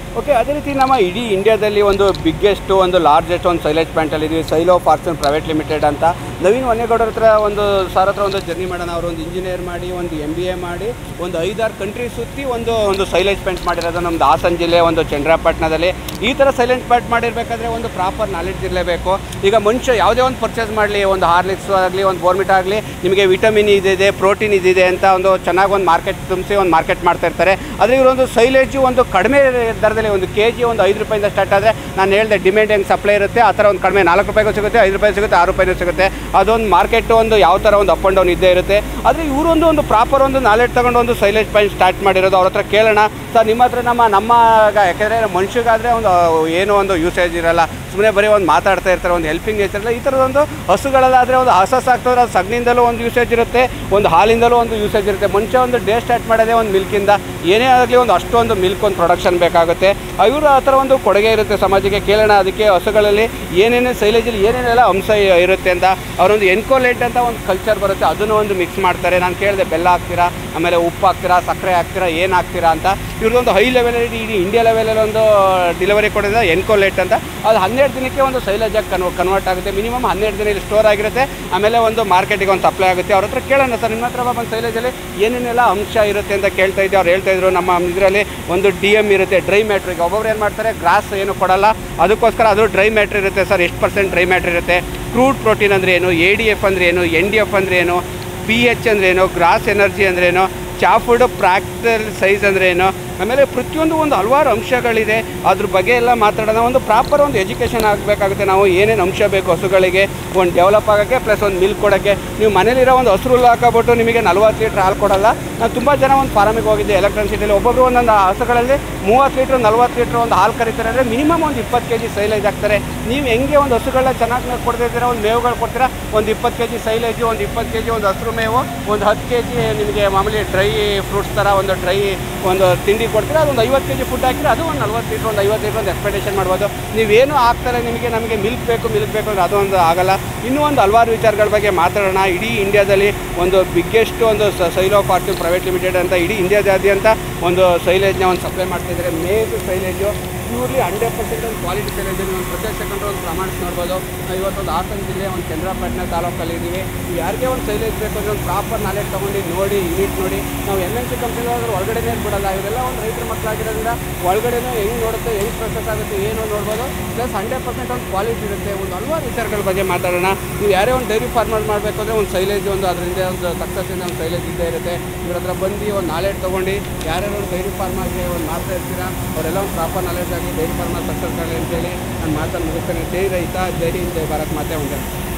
okay ಅದೇ ರೀತಿ ನಮ್ಮ ಇಡೀ ಇಂಡಿಯಾದಲ್ಲಿ ಒಂದು ಬಿಗ್ಗೆಸ್ಟ್ ಒಂದು ಲಾರ್ಜೆಸ್ಟ್ ಒಂದು ಸೈಲೇಜ್ ಪ್ಯಾಂಟಲ್ಲಿ ಇದೀವಿ ಸೈಲೋ ಫಾರ್ಚೂನ್ ಪ್ರೈವೇಟ್ ಲಿಮಿಟೆಡ್ ಅಂತ ನವೀನ್ ವನ್ನೇಗೌಡರ ಹತ್ರ ಒಂದು ಸರ್ ಹತ್ರ ಒಂದು ಜರ್ನಿ ಮಾಡೋಣ ಅವರು ಒಂದು ಇಂಜಿನಿಯರ್ ಮಾಡಿ ಒಂದು ಎಮ್ ಬಿ ಎ ಮಾಡಿ ಒಂದು ಐದಾರು ಕಂಟ್ರಿ ಸುತ್ತಿ ಒಂದು ಒಂದು ಸೈಲೇಜ್ ಪೇಂಟ್ ಮಾಡಿರೋದು ನಮ್ಮದು ಹಾಸನ ಜಿಲ್ಲೆ ಒಂದು ಚಂದ್ರಪಟ್ಟಣದಲ್ಲಿ ಈ ಥರ ಸೈಲೆಂಟ್ ಪ್ಯಾಂಟ್ ಮಾಡಿರಬೇಕಾದ್ರೆ ಒಂದು ಪ್ರಾಪರ್ ನಾಲೆಡ್ಜ್ ಇರಲೇಬೇಕು ಈಗ ಮನುಷ್ಯ ಯಾವುದೇ ಒಂದು ಪರ್ಚೇಸ್ ಮಾಡಲಿ ಒಂದು ಹಾರ್ಲಿಕ್ಸ್ ಆಗಲಿ ಒಂದು ಬೋರ್ಮಿಟ್ ಆಗಲಿ ನಿಮಗೆ ವಿಟಮಿನ್ ಇದಿದೆ ಪ್ರೋಟೀನ್ ಇದಿದೆ ಅಂತ ಒಂದು ಚೆನ್ನಾಗಿ ಒಂದು ಮಾರ್ಕೆಟ್ ತುಂಬಿಸಿ ಒಂದು ಮಾರ್ಕೆಟ್ ಮಾಡ್ತಾ ಇರ್ತಾರೆ ಆದರೆ ಇವರೊಂದು ಸೈಲೇಜು ಒಂದು ಕಡಿಮೆ ದರದಲ್ಲಿ ಒಂದು ಕೆ ಜಿ ಒಂದು ಐದು ರೂಪಾಯಿಂದ ಸ್ಟಾರ್ಟ್ ಆದರೆ ನಾನು ಹೇಳಿದೆ ಡಿಮ್ಯಾಂಡ್ ಹೆಂಗೆ ಸಪ್ಲೈ ಇರುತ್ತೆ ಆ ಥರ ಒಂದು ಕಡಿಮೆ ನಾಲ್ಕು ರೂಪಾಯಿಗೂ ಸಿಗುತ್ತೆ ಐದು ರೂಪಾಯಿ ಸಿಗುತ್ತೆ ಆರು ರೂಪಾಯಿನೂ ಸಿಗುತ್ತೆ ಅದೊಂದು ಮಾರ್ಕೆಟ್ ಒಂದು ಯಾವ ಥರ ಒಂದು ಅಪ್ ಆ್ಯಂಡ್ ಡೌನ್ ಇದ್ದೇ ಇರುತ್ತೆ ಆದರೆ ಇವರೊಂದು ಒಂದು ಪ್ರಾಪರ್ ಒಂದು ನಾಲೆಡ್ಜ್ ತಗೊಂಡು ಒಂದು ಸೈಲೇಜ್ ಪಾಯಿಂಟ್ ಸ್ಟಾರ್ಟ್ ಮಾಡಿರೋದು ಅವ್ರ ಹತ್ರ ಕೇಳೋಣ ಸರ್ ನಿಮ್ಮ ಹತ್ರ ನಮ್ಮ ನಮ್ಮ ಯಾಕೆಂದರೆ ಮನುಷ್ಯಗಾದರೆ ಒಂದು ಏನೋ ಒಂದು ಯೂಸೇಜ್ ಇರಲ್ಲ ಸುಮ್ಮನೆ ಬರೀ ಒಂದು ಮಾತಾಡ್ತಾ ಇರ್ತಾರೆ ಒಂದು ಹೆಲ್ಪಿಂಗ್ ನೇಚರ್ ಇಲ್ಲ ಈ ಥರದೊಂದು ಹಸುಗಳಲ್ಲಾದರೆ ಒಂದು ಹಸ ಸಾಕ್ತವ್ರೆ ಅದು ಸಗಣಿಯಿಂದಲೂ ಒಂದು ಯೂಸೇಜ್ ಇರುತ್ತೆ ಒಂದು ಹಾಲಿಂದಲೂ ಒಂದು ಯೂಸೇಜ್ ಇರುತ್ತೆ ಮನುಷ್ಯ ಒಂದು ಡೇ ಸ್ಟಾರ್ಟ್ ಮಾಡೋದೇ ಒಂದು ಮಿಲ್ಕಿಂದ ಏನೇ ಆಗಲಿ ಒಂದು ಅಷ್ಟೊಂದು ಮಿಲ್ಕ್ ಒಂದು ಪ್ರೊಡಕ್ಷನ್ ಬೇಕಾಗುತ್ತೆ ಇವರು ಆ ಥರ ಒಂದು ಕೊಡುಗೆ ಇರುತ್ತೆ ಸಮಾಜಕ್ಕೆ ಕೇಳೋಣ ಅದಕ್ಕೆ ಹಸುಗಳಲ್ಲಿ ಏನೇನೇ ಸೈಲೇಜಲ್ಲಿ ಏನೇನೆಲ್ಲ ಅಂಶ ಇರುತ್ತೆ ಅಂತ ಅವರೊಂದು ಎನ್ಕೋಲೇಟ್ ಅಂತ ಒಂದು ಕಲ್ಚರ್ ಬರುತ್ತೆ ಅದನ್ನು ಒಂದು ಮಿಕ್ಸ್ ಮಾಡ್ತಾರೆ ನಾನು ಕೇಳಿದೆ ಬೆಲ್ಲ ಹಾಕ್ತೀರಾ ಆಮೇಲೆ ಉಪ್ಪು ಹಾಕ್ತೀರಾ ಸಕ್ಕರೆ ಹಾಕ್ತೀರಾ ಏನು ಹಾಕ್ತೀರಾ ಅಂತ ಇವ್ರದ್ದೊಂದು ಹೈ ಲೆವೆಲಲ್ಲಿ ಇಡೀ ಇಂಡಿಯಾ ಲೆವೆಲಲ್ಲಿ ಒಂದು ಡಿಲಿವರಿ ಕೊಡೋದು ಎನ್ಕೋಲೇಟ್ ಅಂತ ಅದು ಹನ್ನೆರಡು ದಿನಕ್ಕೆ ಒಂದು ಸೈಲೇಜಾಗಿ ಕನ್ವ ಕನ್ವರ್ಟ್ ಆಗುತ್ತೆ ಮಿನಿಮಮ್ ಹನ್ನೆರಡು ದಿನ ಇಲ್ಲಿ ಸ್ಟೋರ್ ಆಗಿರುತ್ತೆ ಆಮೇಲೆ ಒಂದು ಮಾರ್ಕೆಟಿಗೆ ಒಂದು ಸಪ್ಲೈ ಆಗುತ್ತೆ ಅವ್ರ ಹತ್ರ ಕೇಳೋಣ ಸರ್ ನಿಮ್ಮ ಹತ್ರ ಒಂದು ಸೈಲೇಜಲ್ಲಿ ಏನೇನೆಲ್ಲ ಅಂಶ ಇರುತ್ತೆ ಅಂತ ಕೇಳ್ತಾ ಇದ್ದೆ ಅವ್ರು ಹೇಳ್ತಾ ಇದ್ರು ನಮ್ಮ ಇದರಲ್ಲಿ ಒಂದು ಡಿ ಎಮ್ ಇರುತ್ತೆ ಡ್ರೈ ಮ್ಯಾಟ್ರ್ ಈಗ ಒಬ್ಬೊಬ್ರು ಏನು ಮಾಡ್ತಾರೆ ಗ್ರಾಸ್ ಏನು ಕೊಡಲ್ಲ ಅದಕ್ಕೋಸ್ಕರ ಅದು ಡ್ರೈ ಮ್ಯಾಟ್ರ್ ಇರುತ್ತೆ ಸರ್ ಎಷ್ಟು ಪರ್ಸೆಂಟ್ ಡ್ರೈ ಮ್ಯಾಟ್ರ್ ಇರುತ್ತೆ ಕ್ರೂಡ್ ಪ್ರೋಟೀನ್ ಅಂದರೆ ಏನು ಎ ಡಿ ಎಫ್ ಅಂದರೆ ಏನು ಎನ್ ಡಿ ಎಫ್ ಅಂದರೆ ಏನು ಪಿ ಎಚ್ ಅಂದರೆ ಏನು ಗ್ರಾಸ್ ಎನರ್ಜಿ ಅಂದ್ರೇನು ಚಾಫುಡ್ ಪ್ರಾಕ್ಟಲ್ ಸೈಜ್ ಅಂದರೆ ಏನು ಆಮೇಲೆ ಪ್ರತಿಯೊಂದು ಒಂದು ಹಲವಾರು ಅಂಶಗಳಿದೆ ಅದ್ರ ಬಗ್ಗೆ ಎಲ್ಲ ಮಾತಾಡೋಣ ಒಂದು ಪ್ರಾಪರ್ ಒಂದು ಎಜುಕೇಷನ್ ಆಗಬೇಕಾಗುತ್ತೆ ನಾವು ಏನೇನು ಅಂಶ ಬೇಕು ಹಸುಗಳಿಗೆ ಒಂದು ಡೆವಲಪ್ ಆಗೋಕ್ಕೆ ಪ್ಲಸ್ ಒಂದು ಮಿಲ್ಕ್ ಕೊಡೋಕ್ಕೆ ನೀವು ಮನೇಲಿರೋ ಒಂದು ಹಸಿರು ಹುಲ್ಲು ಹಾಕೋಬಿಟ್ಟು ನಿಮಗೆ ನಲ್ವತ್ತು ಲೀಟ್ರ್ ಹಾಲು ಕೊಡಲ್ಲ ನಾನು ತುಂಬ ಜನ ಒಂದು ಫಾರಮಿಗೆ ಹೋಗಿದ್ದೆ ಎಲೆಕ್ಟ್ರಾನ್ ಸಿಟಿಯಲ್ಲಿ ಒಬ್ಬೊಬ್ಬರು ಒಂದೊಂದು ಹಸುಗಳಲ್ಲಿ ಮೂವತ್ತು ಲೀಟ್ರ್ ನಲ್ವತ್ತು ಲೀಟ್ರ್ ಒಂದು ಹಾಲು ಕರೀತಾರೆ ಅಂದರೆ ಮಿನಿಮಮ್ ಒಂದು ಇಪ್ಪತ್ತು ಕೆ ಜಿ ಸೈಲೇಜ್ ಹಾಕ್ತಾರೆ ನೀವು ಹೆಂಗೆ ಒಂದು ಹಸುಗಳನ್ನ ಚೆನ್ನಾಗಿ ಕೊಡ್ತಿದ್ದೀರಾ ಒಂದು ಮೇವುಗಳು ಕೊಡ್ತೀರಾ ಒಂದು ಇಪ್ಪತ್ತು ಕೆ ಜಿ ಸೈಲೇಜು ಒಂದು ಇಪ್ಪತ್ತು ಕೆ ಜಿ ಒಂದು ಹಸಿರು ಮೇವು ಒಂದು ಹತ್ತು ಕೆ ಜಿ ನಿಮಗೆ ಮಾಮೂಲಿ ಡ್ರೈ ಫ್ರೂಟ್ಸ್ ಥರ ಒಂದು ಡ್ರೈ ಒಂದು ತಿಂಡಿ ಕೊಡ್ತೀರಾ ಅದೊಂದು ಐವತ್ತು ಕೆ ಜಿ ಫುಡ್ ಹಾಕಿದ್ರೆ ಅದು ಒಂದು ನಲ್ವತ್ತು ಲೀಟ್ರ್ ಒಂದು ಐವತ್ತು ಲೀಟ್ರ್ ಒಂದು ಎಕ್ಸ್ಪೆಕ್ಟೇಷನ್ ಮಾಡ್ಬೋದು ನೀವೇನು ಹಾಕ್ತಾರೆ ನಿಮಗೆ ನಮಗೆ ಮಿಲ್ಕ್ ಬೇಕು ಮಿಲ್ಕ್ ಬೇಕು ಅಂದರೆ ಅದೊಂದು ಆಗಲ್ಲ ಇನ್ನೂ ಒಂದು ಹಲವಾರು ವಿಚಾರಗಳ ಬಗ್ಗೆ ಮಾತಾಡೋಣ ಇಡೀ ಇಂಡಿಯಾದಲ್ಲಿ ಒಂದು ಬಿಗ್ಗೆಸ್ಟ್ ಒಂದು ಸೈಲೋ ಫಾರ್ಚೂನ್ ಪ್ರೈವೇಟ್ ಲಿಮಿಟೆಡ್ ಅಂತ ಇಡೀ ಇಂಡಿಯಾದಾದ್ಯಂತ ಒಂದು ಸೈಲೇಜ್ನ ಒಂದು ಸಪ್ಲೈ ಮಾಡ್ತಾ ಇದ್ದಾರೆ maize silage purely hundred percent ಒಂದು ಕ್ವಾಲಿಟಿ ಸೈಲೇಜ್ ಒಂದು ಪ್ರೊಸೆಸ್ ತಗೊಂಡ್ರೆ ಒಂದು ಪ್ರಮಾಣ ನೋಡ್ಬೋದು ನಾವು ಇವತ್ತೊಂದು ಹಾಸನ ಜಿಲ್ಲೆ ಒಂದು ಚಂದ್ರಪಟ್ಟಣ ತಾಲೂಕಲ್ಲಿ ಇದ್ದೀವಿ ನೀವು ಯಾರಿಗೆ ಒಂದು ಸೈಲೇಜ್ ಬೇಕು ಅಂದರೆ ಒಂದು ಪ್ರಾಪರ್ ನಾಲೆಜ್ ತೊಗೊಂಡು ನೋಡಿ ಯೂನಿಟ್ ನೋಡಿ ನಾವು ಎಮ್ ಎನ್ ಸಿ ಕಂಪ್ನಿ ಹೋದ್ರೆ ಒಳಗಡೆನೇ ಬಿಡಲ್ಲ ಇವರೆಲ್ಲ ಒಂದು ರೈತರ ಮಕ್ಕಳಾಗಿರೋದ್ರಿಂದ ಒಳಗಡೆನೂ ಹೆಂಗೆ ನೋಡುತ್ತೆ ಹೆಂಗೆ ಪ್ರೊಸೆಸ್ ಆಗುತ್ತೆ ಏನು ನೋಡ್ಬೋದು ಪ್ಲಸ್ ಹಂಡ್ರೆಡ್ ಪರ್ಸೆಂಟ್ ಒಂದು ಕ್ವಾಲಿಟಿ ಇರುತ್ತೆ ಒಂದು ಹಲವಾರು ವಿಚಾರಗಳ ಬಗ್ಗೆ ಮಾತಾಡೋಣ ನೀವು ಯಾರೇ ಒಂದು ಡೈರಿ ಫಾರ್ಮರ್ ಮಾಡಬೇಕು ಅಂದರೆ ಒಂದು ಸೈಲೇಜ್ ಒಂದು ಅದರಿಂದ ಒಂದು ಸಕ್ಸಸ್ಸಿಂದ ಒಂದು ಸೈಲೇಜ್ ಇದ್ದೇ ಇರುತ್ತೆ ಇವ್ರ ಹತ್ರ ಬಂದು ಒಂದು ನಾಲೆಡ್ಜ್ ತೊಗೊಂಡು ಯಾರ್ಯಾರು ಒಂದು ಡೈರಿ ಫಾರ್ಮರ್ಗೆ ಒಂದು ಮಾಡ್ತಾ ಇರ್ತೀರಾ ಅವರೆಲ್ಲ ಒಂದು ಪ್ರಾಪರ್ ನಾಲೆಡ್ಜ್ ಆಗಿ ಡೈರಿ ಫಾರ್ಮರ್ ಸಕ್ಸಸ್ ಆಗಲಿ ಅಂತೇಳಿ ನಾನು ಮಾತನ್ನು ಮುಗಿಸ್ತೇನೆ ಜೈ ರೈತ ಜೈ ಹಿಂದ್ ಜೈ ಭಾರತ್ ಮಾತೆ ಒಂದೇ